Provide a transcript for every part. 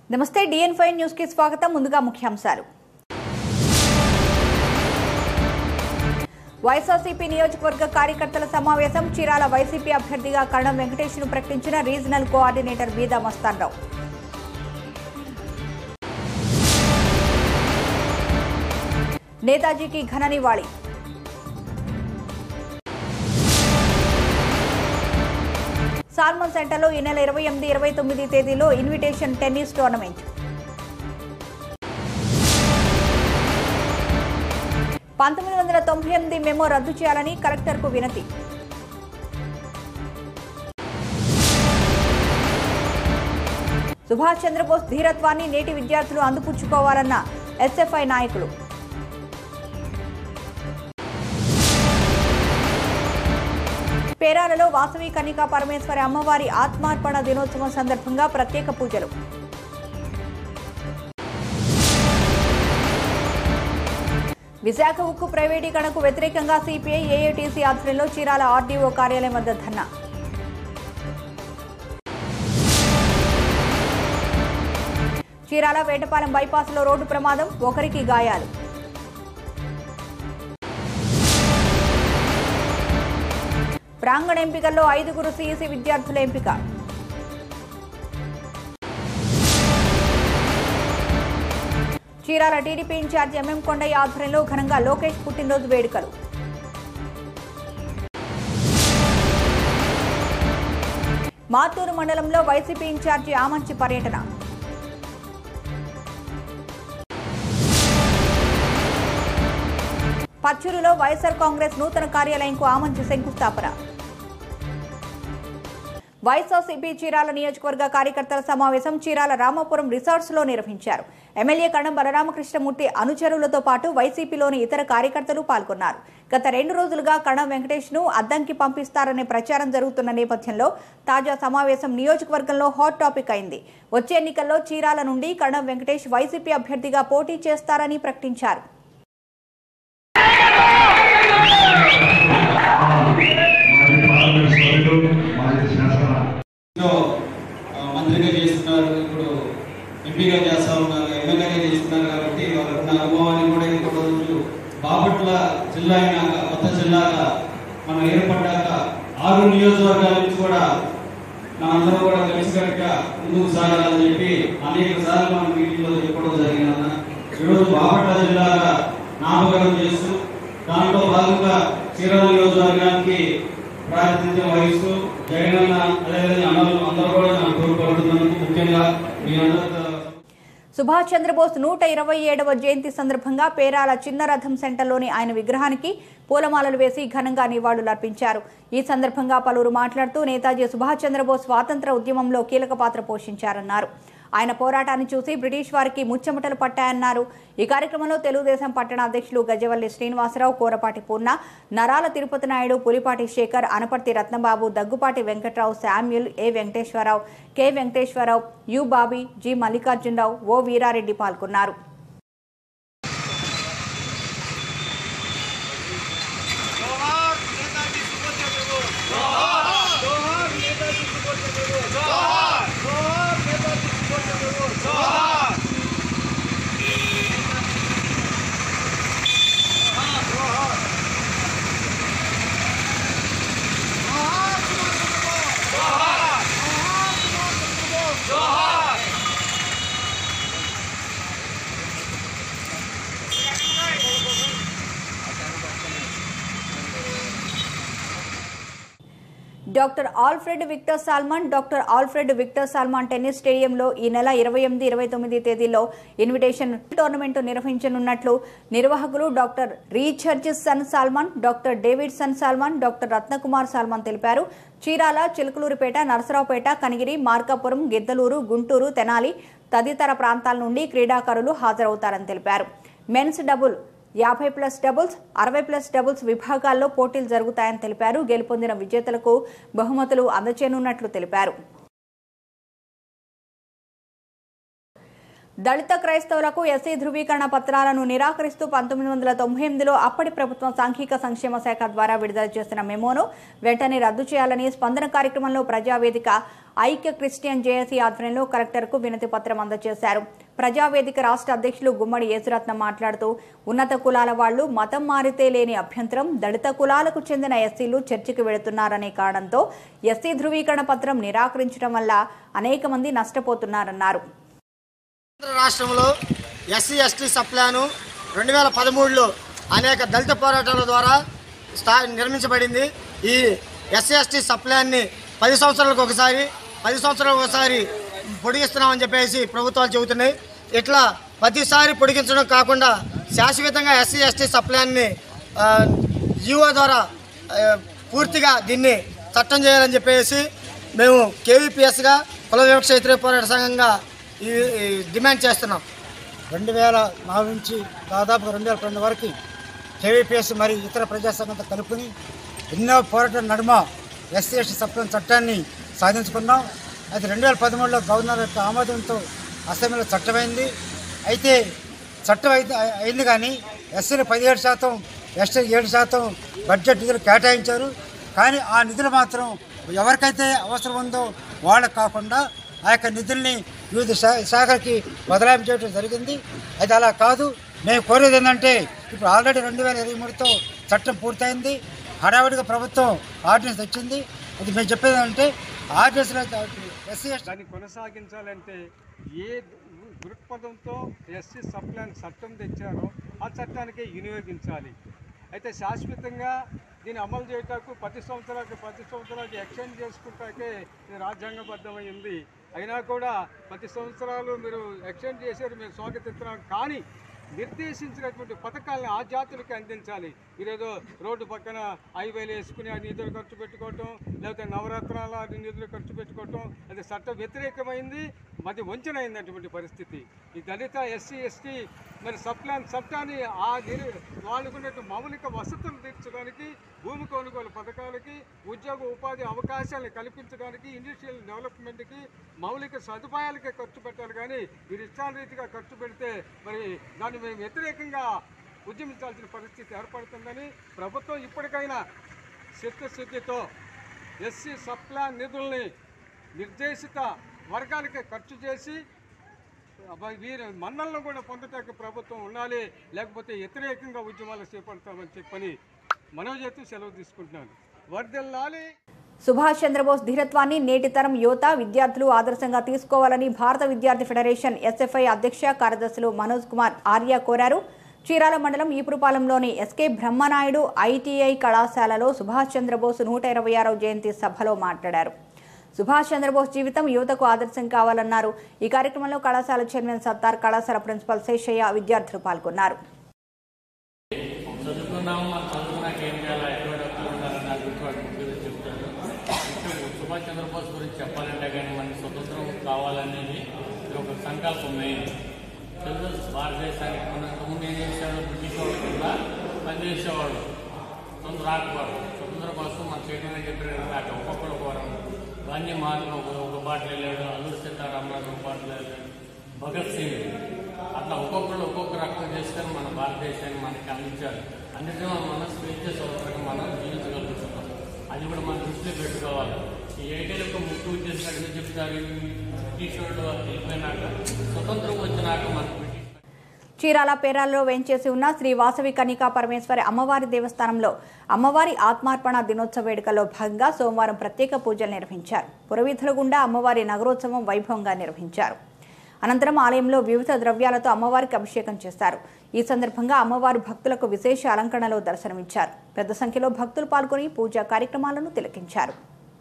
నమస్తే డిఎన్ five news కి స్వాగతం ముందుగా ముఖ్యాంశాలు వైఎస్ఆర్సీపీ నియోజకవర్గ కార్యకర్తల సమావేశం చీరాల వైసీపీ అభ్యర్థిగా కరణం వెంకటేష్ ను ప్రకటించిన రీజనల్ కోఆర్డినేటర్ బీదా మస్తాన్రావు నేతాజీకి ఘన నివాళి సాల్మన్ సెంటర్లో ఈ నెల ఇరవై ఎనిమిది ఇరవై తొమ్మిది తేదీలో ఇన్విటేషన్ టెన్నిస్ టోర్నమెంట్ పంతొమ్మిది వందల తొంభై ఎనిమిది మెమో రద్దు చేయాలని కలెక్టర్కు వినతి సుభాష్ చంద్రబోస్ ధీరత్వాన్ని నేటి విద్యార్థులు అందిపుచ్చుకోవాలన్న ఎస్ఎఫ్ఐ నాయకులు పేరాలలో వాసవి కన్నికా పరమేశ్వరి అమ్మవారి ఆత్మార్పణ దినోత్సవం సందర్భంగా ప్రత్యేక పూజలు విశాఖ ఉక్కు ప్రైవేటీకరణకు వ్యతిరేకంగా సిపిఐ ఏఐటీసీ ఆధ్వర్యంలో చీరాల ఆర్డీఓ కార్యాలయం వద్ద ధర్నా చీరాల వేటపాలెం బైపాస్లో రోడ్డు ప్రమాదం ఒకరికి గాయాలు ప్రాంగణ ఎంపికల్లో ఐదుగురు సిఈసి విద్యార్థుల ఎంపిక Chirala TDP in charge MM Kondaiah ఆధ్వర్యంలో ఘనంగా లోకేష్ పుట్టినరోజు వేడుకలు మాతూరు మండలంలో వైసీపీ ఇన్ఛార్జి ఆమంచి పర్యటన పచ్చూరులో వైఎస్ఆర్ కాంగ్రెస్ నూతన కార్యాలయంకు ఆమంచి శంకుస్థాపన వైఎస్ఆర్సీపీ చీరాల నియోజకవర్గ కార్యకర్తల సమావేశం చీరాల రామాపురం రిసార్ట్స్ లో నిర్వహించారు ఎమ్మెల్యే కణం బలరామకృష్ణమూర్తి అనుచరులతో పాటు వైసీపీలోని ఇతర కార్యకర్తలు పాల్గొన్నారు గత రెండు రోజులుగా కణం వెంకటేష్ ను అద్దంకి పంపిస్తారనే ప్రచారం జరుగుతున్న నేపథ్యంలో తాజా సమావేశం నియోజకవర్గంలో హాట్ టాపిక్ అయింది వచ్చే ఎన్నికల్లో చీరాల నుండి కణం వెంకటేష్ వైసీపీ అభ్యర్థిగా పోటీ చేస్తారని ప్రకటించారు మాజీ పార్లమెంట్ సభ్యులు మాజీ శాసన లో ఆ, మంత్రిగా చేస్తున్నారు ఇప్పుడు ఎంపీగా చేస్తా ఉన్నారు ఎమ్మెల్యేగా చేస్తున్నారు కాబట్టి వాళ్ళకున్న అనుభవాన్ని కూడా ఇంకొక రోజు బాపట్ల జిల్లా అయినాక కొత్త జిల్లాగా మనం ఏర్పడ్డాక ఆరు నియోజకవర్గాల నుంచి కూడా మనందరం కూడా కలిసికట్టుగా ముందుకు సాగాలని చెప్పి అనేక సార్లు మనం మీటింగ్లో చెప్పడం జరిగిందన్న ఈరోజు బాపట్ల జిల్లాగా నామకరణం చేస్తూ దాంట్లో భాగంగా చీరాల నియోజకవర్గానికి ప్రాతినిధ్యం వహిస్తూ జగనన్న అదేవిధంగా అన్నలు అందరూ కూడా నాకు తోడ్పడుతున్నందుకు ముఖ్యంగా మీ అందరితో సుభాష్ చంద్రబోస్ నూట ఇరవై ఏడవ జయంతి సందర్భంగా పేరాల చిన్న రథం సెంటర్లోని ఆయన విగ్రహానికి పూలమాలలు వేసి ఘనంగా నివాళులర్పించారు ఈ సందర్భంగా పలువురు మాట్లాడుతూ నేతాజీ సుభాష్ చంద్రబోస్ స్వాతంత్ర ఉద్యమంలో కీలక పాత్ర పోషించారన్నారు ఆయన పోరాటాన్ని చూసి బ్రిటిష్ వారికి ముచ్చమటలు పట్టాయన్నారు ఈ కార్యక్రమంలో తెలుగుదేశం పట్టణ అధ్యక్షులు Gajavalli Srinivasarao Korapati Purna Narala Tirupati Naidu Pulipati Shekhar Anaparthi Ratnababu Daggupati Venkatrao Samuel A Venkateswararao K Venkateswararao U Bobby G Mallikarjunarao O Veerareddy పాల్గొన్నారు doctor Alfred Victor Salmon doctor Alfred Victor Salmon tennis స్టేడియంలో ఈ నెల ఇరవై ఎనిమిది ఇరవై తొమ్మిది తేదీలో ఇన్విటేషన్ టోర్నమెంట్ నిర్వహించనున్నట్లు నిర్వాహకులు doctor Richardson Salmon doctor Davidson Salmon doctor Ratnakumar Salmon తెలిపారు చీరాల చిలుకలూరుపేట నరసరావుపేట కనిగిరి మార్కాపురం గిద్దలూరు గుంటూరు తెనాలి తదితర ప్రాంతాల నుండి క్రీడాకారులు హాజరవుతారని తెలిపారు మెన్స్ డబుల్ యాభై ప్లస్ డబుల్స్ అరవై ప్లస్ డబుల్స్ విభాగాల్లో పోటీలు జరుగుతాయని తెలిపారు గెలుపొందిన విజేతలకు బహుమతులు అందచేయనున్నట్లు తెలిపారు దళిత క్రైస్తవులకు ఎస్సీ ధృవీకరణ పత్రాలను నిరాకరిస్తూ పంతొమ్మిది వందల తొంభై ఎనిమిదిలో అప్పటి ప్రభుత్వం సాంఘిక సంక్షేమ శాఖ ద్వారా విడుదల చేసిన మెమోను వెంటనే రద్దు చేయాలని స్పందన కార్యక్రమంలో ప్రజావేదిక ఐక్య క్రిస్టియన్ జేఏసీ ఆధ్వర్యంలో కలెక్టర్కు వినతి పత్రం అందజేశారు ప్రజావేదిక రాష్ట్ర అధ్యక్షులు గుమ్మడి యేసురత్నం మాట్లాడుతూ ఉన్నత కులాల వాళ్లు మతం మారితే లేని అభ్యంతరం దళిత కులాలకు చెందిన ఎస్సీలు చర్చికి వెళుతున్నారనే కారణంతో ఎస్సీ ధృవీకరణ పత్రం నిరాకరించడం వల్ల అనేక మంది నష్టపోతున్నారన్నారు ఆంధ్ర రాష్ట్రంలో ఎస్సీ ఎస్టీ సప్లాను రెండు వేల పదమూడులో అనేక దళిత పోరాటాల ద్వారా స్థా నిర్మించబడింది ఈ ఎస్సీ ఎస్టీ సప్లాన్ని పది సంవత్సరాలకు ఒకసారి పది సంవత్సరాలకు ఒకసారి పొడిగిస్తున్నామని చెప్పేసి ప్రభుత్వాలు చెబుతున్నాయి ఇట్లా ప్రతిసారి పొడిగించడం కాకుండా శాశ్వతంగా ఎస్సీ ఎస్టీ సప్లాన్ని జీవో ద్వారా ఆ, పూర్తిగా దీన్ని చట్టం చేయాలని చెప్పేసి మేము కేవీపీఎస్గా కుల వివక్ష వ్యతిరేక పోరాట సంఘంగా ఈ ఈ డిమాండ్ చేస్తున్నాం రెండు వేల నాలుగు నుంచి దాదాపు రెండు వేల పన్నెండు వరకు కేవీపీఎస్ మరియు ఇతర ప్రజా సంఘంతో కలుపుకొని ఎన్నో పోరాటం నడుమ ఎస్సీ ఎస్టీ సప్లైన్ చట్టాన్ని సాధించుకున్నాం అయితే రెండు వేల పదమూడులో గవర్నర్ యొక్క ఆమోదంతో అసెంబ్లీలో చట్టమైంది అయితే చట్టం అయితే అయింది కానీ ఎస్సీలు పదిహేడు శాతం ఎస్టీ ఏడు శాతం బడ్జెట్ నిధులు కేటాయించారు కానీ ఆ నిధులు మాత్రం ఎవరికైతే అవసరం ఉందో వాళ్ళకు కాకుండా ఆ యొక్క నిధుల్ని వివిధ శా శాఖలకి బదలాయింపు చేయడం జరిగింది అది అలా కాదు మేము కోరేది ఏంటంటే ఇప్పుడు ఆల్రెడీ రెండు వేల ఇరవై మూడుతో చట్టం పూర్తయింది హడావిడిగా ప్రభుత్వం ఆర్డినెన్స్ తెచ్చింది అది మేము చెప్పేది ఏంటంటే ఆర్డినెన్స్లో ఎస్సీ ఎస్టీ దాన్ని కొనసాగించాలంటే ఏ దృక్పథంతో ఎస్సీ సప్లాన్ చట్టం తెచ్చారో ఆ చట్టానికి వినియోగించాలి అయితే శాశ్వతంగా దీన్ని అమలు చేయటానికి పది సంవత్సరాలకి పది సంవత్సరాలకి ఎక్స్టెండ్ చేసుకుంటాకే ఇది రాజ్యాంగబద్ధమైంది అయినా కూడా పది సంవత్సరాలు మీరు ఎక్స్టెండ్ చేశారు మేము స్వాగతిస్తున్నాం కానీ నిర్దేశించినటువంటి పథకాలను ఆ జాతులకి అందించాలి ఈరోజు రోడ్డు పక్కన హైవేలు వేసుకుని ఆ నిధులు ఖర్చు పెట్టుకోవటం లేకపోతే నవరత్నాల ఆ నిధులు ఖర్చు పెట్టుకోవటం అది చట్ట వ్యతిరేకమైంది మధ్య వంచనైనటువంటి పరిస్థితి ఈ దళిత ఎస్సీ ఎస్టీ మరి సప్లాన్ చట్టాన్ని ఆ నిరు వాళ్ళకున్నట్టు మౌలిక వసతులు తీర్చడానికి భూమి కొనుగోలు పథకాలకి ఉద్యోగ ఉపాధి అవకాశాలను కల్పించడానికి ఇండస్ట్రియల్ డెవలప్మెంట్కి మౌలిక సదుపాయాలకే ఖర్చు పెట్టాలి కానీ మీరు ఇష్టారీతిగా ఖర్చు పెడితే మరి దాన్ని మేము వ్యతిరేకంగా ఉద్యమించాల్సిన పరిస్థితి ఏర్పడుతుందని ప్రభుత్వం ఇప్పటికైనా చిత్తశుద్ధితో ఎస్సీ సప్లాన్ నిధుల్ని నిర్దేశిత వర్గాలకే ఖర్చు చేసి అబ్బా, వీరి మన్నలను కూడా పొందటానికి ప్రభుత్వం ఉండాలి లేకపోతే వ్యతిరేకంగా ఉద్యమాలు చేపడతామని చెప్పని మనవి చేస్తూ సెలవు తీసుకుంటున్నాను వర్దెల్లాలి సుభాష్ చంద్రబోస్ ధీరత్వాన్ని నేటి తరం యువత విద్యార్థులు ఆదర్శంగా తీసుకోవాలని భారత విద్యార్థి ఫెడరేషన్ ఎస్ఎఫ్ఐ అధ్యక్ష కార్యదర్శులు మనోజ్ కుమార్ ఆర్య కోరారు చీరాల మండలం ఈపురుపాలెంలోని ఎస్కే బ్రహ్మనాయుడు ఐటీఐ కళాశాలలో సుభాష్ చంద్రబోస్ నూట ఇరవై ఆరవ జయంతి సభలో మాట్లాడారు సుభాష్ చంద్రబోస్ జీవితం యువతకు ఆదర్శం కావాలన్నారు ఈ కార్యక్రమంలో కళాశాల చైర్మన్ సత్తార్ కళాశాల ప్రిన్సిపల్ శేషయ్య విద్యార్థులు పాల్గొన్నారు చదువుకున్నాము మనం చదువుకున్నాక ఏం చేయాలి ఎటువంటి వ్యక్తులు ఉండాలని నా గురించి వాటి గురించి చెప్తాను ముఖ్యంగా సుభాష్ చంద్రబోస్ గురించి చెప్పాలంటే కానీ మనకి స్వతంత్రం కావాలనేది ఇది ఒక సంకల్పం మెయిన్ తెలుగు భారతదేశానికి మన ఇంతకుముందు ఏం చేశాడు బ్రిటిష్ వాళ్ళు కూడా పనిచేసేవాడు స్వతంత్రం రాకపోవడం స్వతంత్రం కోసం మన చైతన్య చెప్పారు కదా అక్కడ ఒక్కొక్కరు ఒక వాణ్య మార్గం ఒక ఒక బాటలు వెళ్ళాడు అల్లూరి సీతారామరాజు ఒక బాటలు వెళ్ళాడు భగత్ సింగ్ అట్లా ఒక్కొక్కరు ఒక్కొక్క రకం చేసుకొని మన భారతదేశాన్ని మనకి అందించారు అందుకే మనం స్వేచ్ఛ స్వతంత్రంగా మనం జీవించగలుగుతున్నాం అది కూడా మన దృష్టిలో పెట్టుకోవాలి ఈ ఏటీఎల్ యొక్క ముఖ్య ఉద్దేశం ఎందుకు చెప్తారు ఈ బ్రిటిష్ వాళ్ళు వెళ్ళిపోయినాక స్వతంత్రం వచ్చినాక మన బ్రిటిష్ చీరాల పేరాల్లో వేంచేసి ఉన్న శ్రీ వాసవి కనికా పరమేశ్వరి అమ్మవారి దేవస్థానంలో అమ్మవారి ఆత్మార్పణ దినోత్సవ వేడుకల్లో భాగంగా సోమవారం ప్రత్యేక పూజలు నిర్వహించారు పురవీధుల గుండా అమ్మవారి నగరోత్సవం వైభవంగా నిర్వహించారు అనంతరం ఆలయంలో వివిధ ద్రవ్యాలతో అమ్మవారికి అభిషేకం చేశారు ఈ సందర్భంగా అమ్మవారు భక్తులకు విశేష అలంకరణలో దర్శనమిచ్చారు పెద్ద సంఖ్యలో భక్తులు పాల్గొని పూజా కార్యక్రమాలను తిలకించారు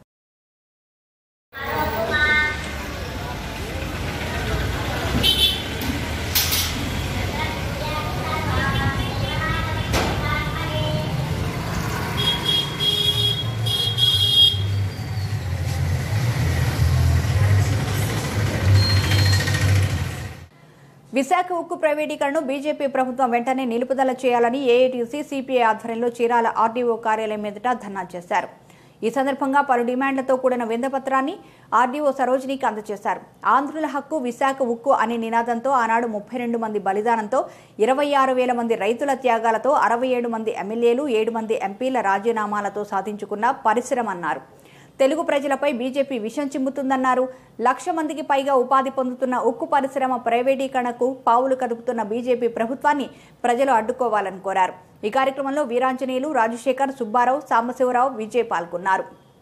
విశాఖ ఉక్కు ప్రైవేటీకరణను బీజేపీ ప్రభుత్వం వెంటనే నిలుపుదల చేయాలని ఏఐటీసీ సిపిఐ ఆధ్వర్యంలో చీరాల ఆర్డీఓ కార్యాలయం ఎదుట ధర్నా చేశారు ఈ సందర్భంగా పలు డిమాండ్లతో కూడిన విందపత్రాన్ని ఆర్డీఓ సరోజినికి అందజేశారు ఆంధ్రుల హక్కు విశాఖ ఉక్కు అనే నినాదంతో ఆనాడు ముప్పై రెండు మంది బలిదానంతో ఇరవై ఆరు వేల మంది రైతుల త్యాగాలతో అరవై ఏడు మంది ఎమ్మెల్యేలు ఏడు మంది ఎంపీల రాజీనామాలతో సాధించుకున్న పరిశ్రమ అన్నారు తెలుగు ప్రజలపై బీజేపీ విషం చిమ్ముతుందన్నారు లక్ష మందికి పైగా ఉపాధి పొందుతున్న ఉక్కు పరిశ్రమ ప్రైవేటీకరణకు పావులు కదుపుతున్న బీజేపీ ప్రభుత్వాన్ని ప్రజలు అడ్డుకోవాలని కోరారు ఈ కార్యక్రమంలో వీరాంజనేయులు రాజశేఖర్ సుబ్బారావు సాంబశివరావు విజయ్ పాల్గొన్నారు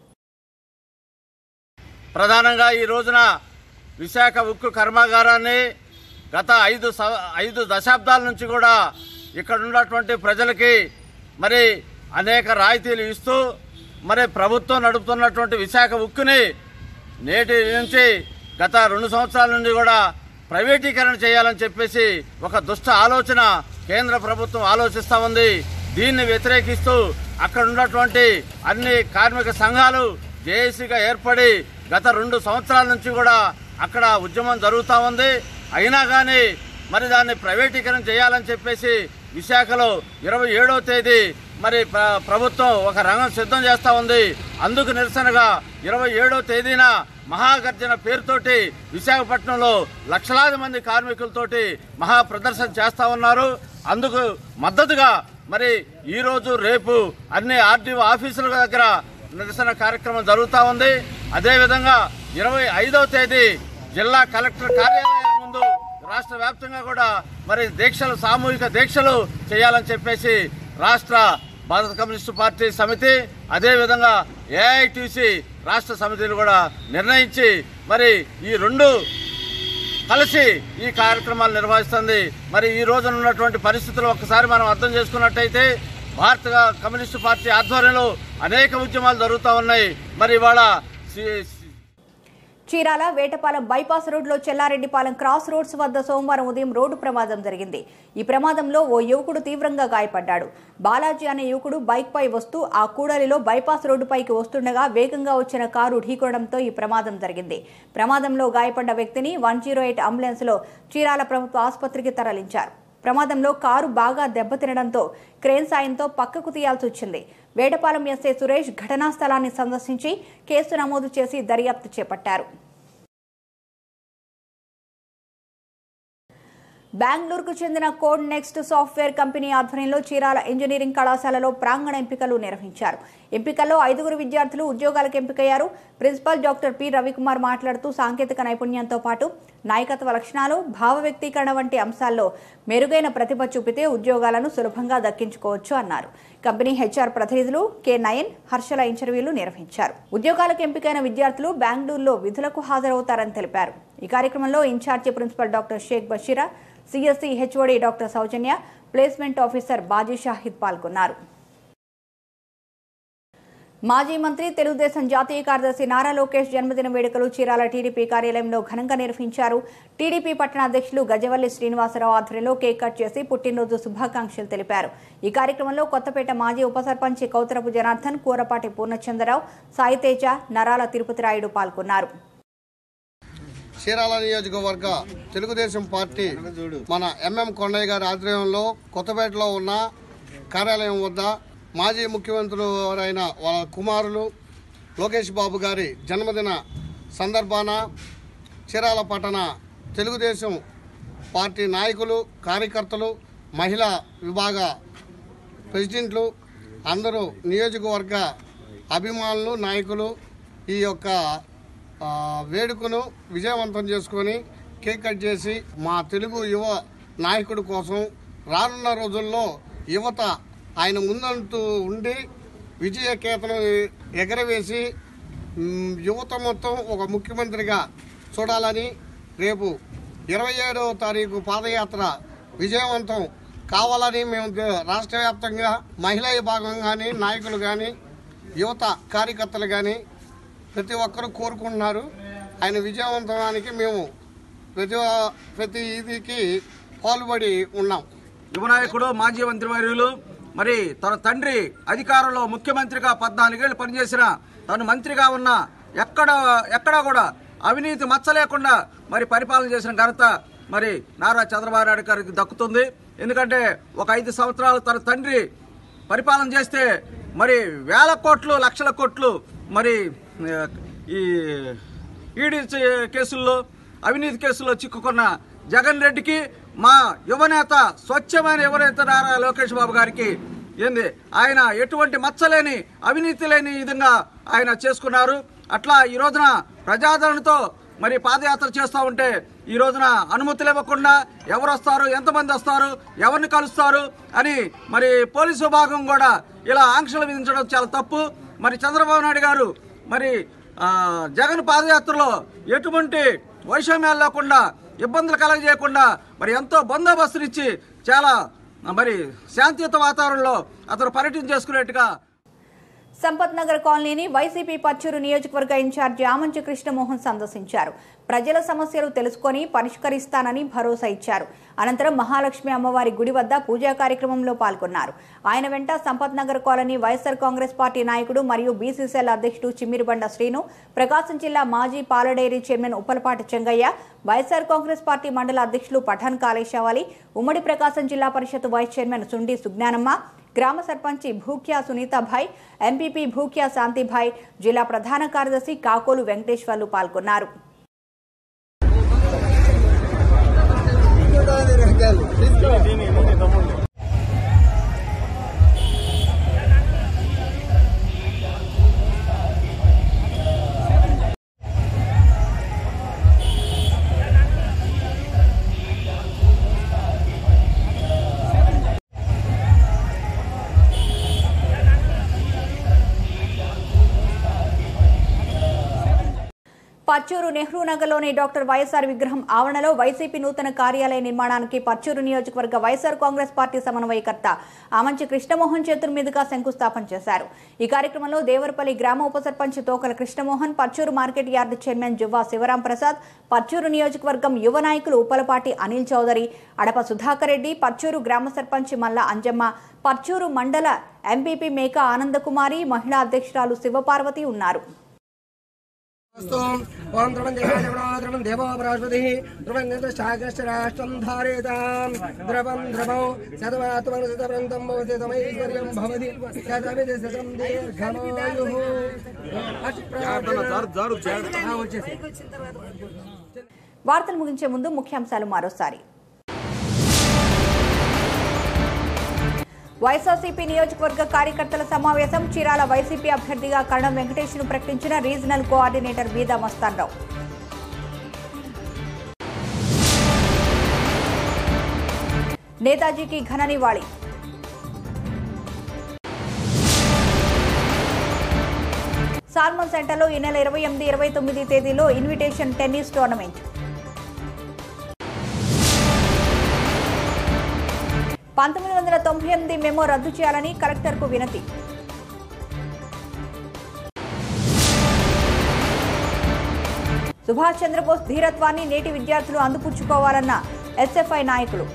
ప్రధానంగా ఈ రోజున విశాఖ ఉక్కు కర్మాగారాన్ని గత ఐదు స- ఐదు దశాబ్దాల నుంచి కూడా ఇక్కడ ఉన్నటువంటి ప్రజలకి మరి అనేక రాయితీలు ఇస్తూ మరి ప్రభుత్వం నడుపుతున్నటువంటి విశాఖ ఉక్కుని నేటి నుంచి గత రెండు సంవత్సరాల నుండి కూడా ప్రైవేటీకరణ చేయాలని చెప్పేసి ఒక దుష్ట ఆలోచన కేంద్ర ప్రభుత్వం ఆలోచిస్తా ఉంది దీన్ని వ్యతిరేకిస్తూ అక్కడ ఉన్నటువంటి అన్ని కార్మిక సంఘాలు జేఏసీగా ఏర్పడి గత రెండు సంవత్సరాల నుంచి కూడా అక్కడ ఉద్యమం జరుగుతూ ఉంది అయినా కానీ మరి దాన్ని ప్రైవేటీకరణ చేయాలని చెప్పేసి విశాఖలో ఇరవై ఏడవ తేదీ మరి ప్ర- ప్రభుత్వం ఒక రంగం సిద్ధం చేస్తూ ఉంది అందుకు నిరసనగా ఇరవై ఏడవ తేదీన మహాగర్జన పేరుతోటి విశాఖపట్నంలో లక్షలాది మంది కార్మికులతోటి మహా ప్రదర్శన చేస్తా ఉన్నారు అందుకు మద్దతుగా మరి ఈ రోజు రేపు అన్ని ఆర్డీఓ ఆఫీసుల దగ్గర నిరసన కార్యక్రమం జరుగుతూ ఉంది అదేవిధంగా ఇరవై ఐదవ తేదీ జిల్లా కలెక్టర్ కార్యాలయం ముందు రాష్ట్ర వ్యాప్తంగా కూడా మరి దీక్షలు సామూహిక దీక్షలు చేయాలని చెప్పేసి రాష్ట్ర భారత కమ్యూనిస్టు పార్టీ సమితి అదేవిధంగా ఏఐటిసి రాష్ట్ర సమితిలు కూడా నిర్ణయించి మరి ఈ రెండు కలిసి ఈ కార్యక్రమాలు నిర్వహిస్తుంది మరి ఈ రోజున ఉన్నటువంటి పరిస్థితులు ఒక్కసారి మనం అర్థం చేసుకున్నట్టయితే భారత కమ్యూనిస్టు పార్టీ ఆధ్వర్యంలో అనేక ఉద్యమాలు జరుగుతూ ఉన్నాయి మరి ఇవాళ సి- చీరాల వేటపాలెం బైపాస్ రోడ్లో చెల్లారెడ్డిపాలెం క్రాస్ రోడ్స్ వద్ద సోమవారం ఉదయం రోడ్డు ప్రమాదం జరిగింది ఈ ప్రమాదంలో ఓ యువకుడు తీవ్రంగా గాయపడ్డాడు బాలాజీ అనే యువకుడు బైక్పై వస్తూ ఆ కూడలిలో బైపాస్ రోడ్డుపైకి వస్తుండగా వేగంగా వచ్చిన కారు ఢీకొనడంతో ఈ ప్రమాదం జరిగింది ప్రమాదంలో గాయపడ్డ వ్యక్తిని వన్ జీరో ఎయిట్ అంబులెన్స్లో చీరాల ప్రభుత్వ ఆసుపత్రికి తరలించారు ప్రమాదంలో కారు బాగా దెబ్బతినడంతో క్రేన్ సాయంతో పక్కకు తీయాల్సి వచ్చింది వేటపాలెం ఎస్ఐ సురేష్ ఘటనా స్థలాన్ని సందర్శించి కేసు నమోదు చేసి దర్యాప్తు చేపట్టారు బెంగళూరుకు చెందిన కోడ్ నెక్స్ట్ సాఫ్ట్వేర్ కంపెనీ ఆధ్వర్యంలో చీరాల ఇంజనీరింగ్ కళాశాలలో ప్రాంగణ ఎంపికలు నిర్వహించారు ఎంపికల్లో ఐదుగురు విద్యార్థులు ఉద్యోగాలకు ఎంపికయ్యారు ప్రిన్సిపల్ డాక్టర్ పి రవికుమార్ మాట్లాడుతూ సాంకేతిక నైపుణ్యంతో పాటు నాయకత్వ లక్షణాలు భావ వ్యక్తీకరణ వంటి అంశాల్లో మెరుగైన ప్రతిభ చూపితే ఉద్యోగాలను సులభంగా దక్కించుకోవచ్చు అన్నారు కంపెనీ హెచ్ఆర్ ప్రతినిధులు కె నయన్ హర్షల ఇంటర్వ్యూలు నిర్వహించారు ఉద్యోగాలకు ఎంపికైన విద్యార్థులు బెంగళూరులో విధులకు హాజరవుతారని తెలిపారు ఈ కార్యక్రమంలో in charge principal doctor Shaik Basheera CSC HOD doctor Soujanya placement officer Baji Shahid పాల్గొన్నారు మాజీ మంత్రి తెలుగుదేశం జాతీయ కార్యదర్శి నారా లోకేష్ జన్మదిన వేడుకలు చీరాల టీడీపీ కార్యాలయంలో ఘనంగా నిర్వహించారు టీడీపీ పట్టణ అధ్యక్షులు గజవల్లి శ్రీనివాసరావు ఆధ్వర్యంలో కేక్ కట్ చేసి పుట్టినరోజు శుభాకాంక్షలు తెలిపారు ఈ కార్యక్రమంలో కొత్తపేట మాజీ ఉప సర్పంచ్ కౌతరపు జనార్దన్ కూరపాటి పూర్ణచంద్రరావు సాయితేజ నరాల తిరుపతి రాయుడు పాల్గొన్నారు చీరాల నియోజకవర్గ తెలుగుదేశం పార్టీ మన ఎంఎం కొండయ్య గారి ఆధ్వర్యంలో కొత్తపేటలో ఉన్న కార్యాలయం వద్ద మాజీ ముఖ్యమంత్రులు అయిన వాళ్ళ కుమారులు లోకేష్ బాబు గారి జన్మదిన సందర్భాన చీరాల పట్టణ తెలుగుదేశం పార్టీ నాయకులు కార్యకర్తలు మహిళా విభాగ ప్రెసిడెంట్లు అందరూ నియోజకవర్గ అభిమానులు నాయకులు ఈ యొక్క ఆ, వేడుకను విజయవంతం చేసుకొని కేక్ కట్ చేసి మా తెలుగు యువ నాయకుడి కోసం రానున్న రోజుల్లో యువత ఆయన ముందంటూ ఉండి విజయకేతనం ఎగరవేసి మ్, యువత మొత్తం ఒక ముఖ్యమంత్రిగా చూడాలని రేపు ఇరవై ఏడవ తారీఖు పాదయాత్ర విజయవంతం కావాలని మేము దే- రాష్ట్ర వ్యాప్తంగా మహిళా విభాగం కానీ నాయకులు కానీ యువత కార్యకర్తలు కానీ ప్రతి ఒక్కరూ కోరుకుంటున్నారు ఆయన విజయవంతమానికి మేము ప్రతి ప్రతి ఇదికి పాల్పడి ఉన్నాం యువనాయకుడు మాజీ మంత్రివర్యులు మరి తన తండ్రి అధికారంలో ముఖ్యమంత్రిగా పద్నాలుగేళ్లు పనిచేసిన తను మంత్రిగా ఉన్న ఎక్కడ ఎక్కడా కూడా అవినీతి మచ్చ లేకుండా మరి పరిపాలన చేసిన ఘనత మరి నారా చంద్రబాబు నాయుడు గారికి దక్కుతుంది ఎందుకంటే ఒక ఐదు సంవత్సరాలు తన తండ్రి పరిపాలన చేస్తే మరి వేల కోట్లు లక్షల కోట్లు మరి ఆ, ఈ ఈడీ చే- కేసుల్లో అవినీతి కేసుల్లో చిక్కుకున్న జగన్ రెడ్డికి మా యువనేత స్వచ్ఛమైన యువనేత నారా లోకేష్ బాబు గారికి ఏంది ఆయన ఎటువంటి మచ్చలేని అవినీతి లేని విధంగా ఆయన చేసుకున్నారు అట్లా ఈ రోజున ప్రజాదరణతో మరి పాదయాత్ర చేస్తూ ఉంటే ఈ రోజున అనుమతులు ఇవ్వకుండా ఎవరు వస్తారు ఎంతమంది వస్తారు ఎవరిని కలుస్తారు అని మరి పోలీసు విభాగం కూడా ఇలా ఆంక్షలు విధించడం చాలా తప్పు మరి చంద్రబాబు నాయుడు గారు మరి ఆ, జగన్ పాదయాత్రలో ఎటువంటి వైషమ్యాలు లేకుండా ఇబ్బందులు కలగజేయకుండా మరి ఎంతో బందోబస్తునిచ్చి చాలా మరి శాంతియుత వాతావరణంలో అతను పర్యటన చేసుకునేట్టుగా సంపత్ నగర్ కాలనీని వైసీపీ పచ్చూరు నియోజకవర్గ ఇన్ఛార్జి ఆమంచి కృష్ణమోహన్ సందర్శించారు ప్రజల సమస్యలు తెలుసుకొని పరిష్కరిస్తానని భరోసా ఇచ్చారు అనంతరం మహాలక్ష్మి అమ్మవారి గుడి వద్ద పూజా కార్యక్రమంలో పాల్గొన్నారు ఆయన వెంట Sampath Nagar colony YSR Congress party నాయకుడు మరియు బీసీసీఎల్ అధ్యక్షుడు చిమ్మిరిబండ శ్రీను ప్రకాశం జిల్లా మాజీ పాలడైరీ chairman Uppalapati Chengaiah YSR Congress party మండల అధ్యక్షులు పఠాన్ కాళేశావలి ఉమ్మడి ప్రకాశం జిల్లా పరిషత్ వైస్ చైర్మన్ సుండి సుజ్ఞానమ్మ గ్రామ సర్పంచి భూక్యా సునీతాభాయ్ ఎంపీపీ భూక్యా శాంతిభాయ్ జిల్లా ప్రధాన కార్యదర్శి కాకోలు వెంకటేశ్వర్లు పాల్గొన్నారు పచ్చూరు నెహ్రూ నగర్లోని డాక్టర్ వైఎస్ఆర్ విగ్రహం ఆవరణలో వైసీపీ నూతన కార్యాలయ నిర్మాణానికి పచ్చూరు నియోజకవర్గ వైఎస్ఆర్ కాంగ్రెస్ పార్టీ సమన్వయకర్త ఆమంచి కృష్ణమోహన్ చేతుల మీదుగా శంకుస్థాపన చేశారు ఈ కార్యక్రమంలో దేవరపల్లి గ్రామ ఉప sarpanch Tokala Krishnamohan Parchur market yard chairman Juvva Sivaram Prasad Parchur నియోజకవర్గం యువ నాయకులు ఉప్పలపాటి అనిల్ చౌదరి అడప సుధాకర్ రెడ్డి పచ్చూరు గ్రామ సర్పంచ్ మల్ల అంజమ్మ పచ్చూరు మండల ఎంపీపీ మేక ఆనందకుమారి మహిళా అధ్యక్షురాలు శివపార్వతి ఉన్నారు ఓం ద్రవం దేవం దేవో బృహస్పతి ధ్రువం గంధశాఖశ్చ రాష్ట్రం ధారేతాం ద్రవం ద్రవం శతమాత్మన శతవృంతం భవతి తమైశ్వర్యం భవతి శతమిది శతం దీర్ఘమాయుః ఆ, వచ్చేసి వార్తలు ముగించే ముందు ముఖ్యాంశాలు మరోసారి వైఎస్ఆర్సీపీ నియోజకవర్గ కార్యకర్తల సమావేశం చీరాల వైసీపీ అభ్యర్థిగా కరణం వెంకటేష్ను ప్రకటించిన రీజనల్ కోఆర్డినేటర్ బీదా మస్తాన్రావు నేతాజీకి ఘన నివాళి సాల్మన్ సెంటర్లో ఈ నెల ఇరవై ఎనిమిది ఇరవై తొమ్మిది తేదీలో ఇన్విటేషన్ టెన్నిస్ టోర్నమెంట్ పంతొమ్మిది వందల తొంభై ఎనిమిది మెమో రద్దు చేయాలని కలెక్టర్కు వినతి సుభాష్ చంద్రబోస్ ధీరత్వాన్ని నేటి విద్యార్థులు అందిపుచ్చుకోవాలన్న ఎస్ఎఫ్ఐ నాయకులు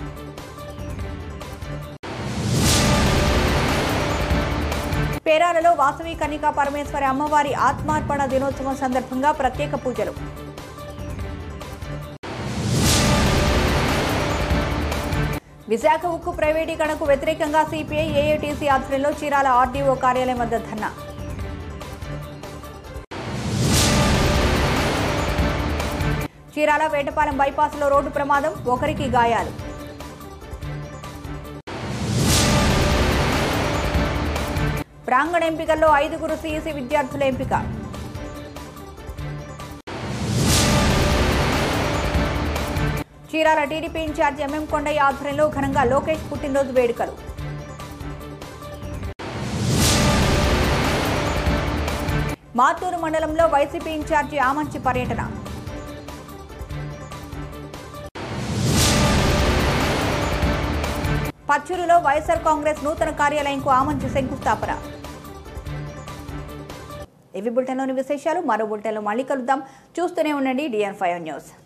పేరాలలో వాసవి కన్నికా పరమేశ్వరి అమ్మవారి ఆత్మార్పణ దినోత్సవం సందర్భంగా ప్రత్యేక పూజలు విశాఖ ఉక్కు ప్రైవేటీకరణకు వ్యతిరేకంగా సిపిఐ ఏఐటీసీ ఆధ్వర్యంలో చీరాల ఆర్డీఓ కార్యాలయం వద్ద ధర్నా చీరాల వేటపాలెం బైపాస్లో రోడ్డు ప్రమాదం ఒకరికి గాయాలు ప్రాంగణ ఎంపికల్లో ఐదుగురు సిఈసి విద్యార్థుల ఎంపిక Chirala TDP in charge MM Kondaiah ఆధ్వర్యంలో ఘనంగా లోకేష్ పుట్టినరోజు వేడుకలు మాతూరు మండలంలో వైసీపీ ఇన్ఛార్జి ఆమంచి పర్యటన పచ్చూరులో వైఎస్ఆర్ కాంగ్రెస్ నూతన కార్యాలయంకు ఆమంచి శంకుస్థాపన ఇవి బులెటిన్లోని విశేషాలు మరో బులెటిన్లో మళ్ళీ కలుద్దాం చూస్తూనే ఉండండి డిఎన్ ఫైవ్ న్యూస్